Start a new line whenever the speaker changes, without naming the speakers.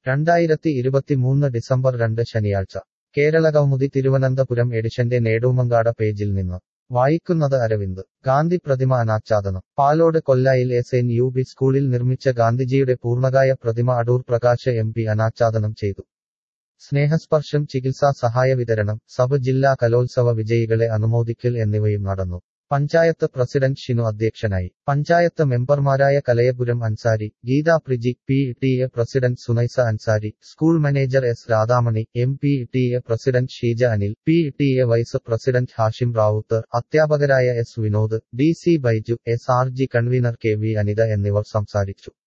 രണ്ടായിരത്തി ഇരുപത്തിമൂന്ന് ഡിസംബർ രണ്ട് ശനിയാഴ്ച കേരളകൗമുദി തിരുവനന്തപുരം എഡിഷന്റെ നേടൂമങ്കാട പേജിൽ നിന്ന് വായിക്കുന്നത് അരവിന്ദ് ഗാന്ധി പ്രതിമ അനാച്ഛാദനം പാലോട് കൊല്ലായിൽ എസ് എൻ യു ബി സ്കൂളിൽ നിർമ്മിച്ച ഗാന്ധിജിയുടെ പൂർണ്ണകായ പ്രതിമ അടൂർ പ്രകാശ് എം പി അനാച്ഛാദനം ചെയ്തു സ്നേഹസ്പർശം ചികിത്സാ സഹായ വിതരണം സബ് ജില്ലാ കലോത്സവ വിജയികളെ അനുമോദിക്കൽ എന്നിവയും നടന്നു പഞ്ചായത്ത് പ്രസിഡന്റ് ഷിനു അധ്യക്ഷനായി പഞ്ചായത്ത് മെമ്പർമാരായ Kalayapuram Ansari Geetha Priji P T A president Sunaisa Ansari school manager S Radhamani M P T A president Sheeja Anil P T A vice president Hashim Rawther അധ്യാപകരായ S Vinod D C Baiju S R G convener K V Anitha എന്നിവർ സംസാരിച്ചു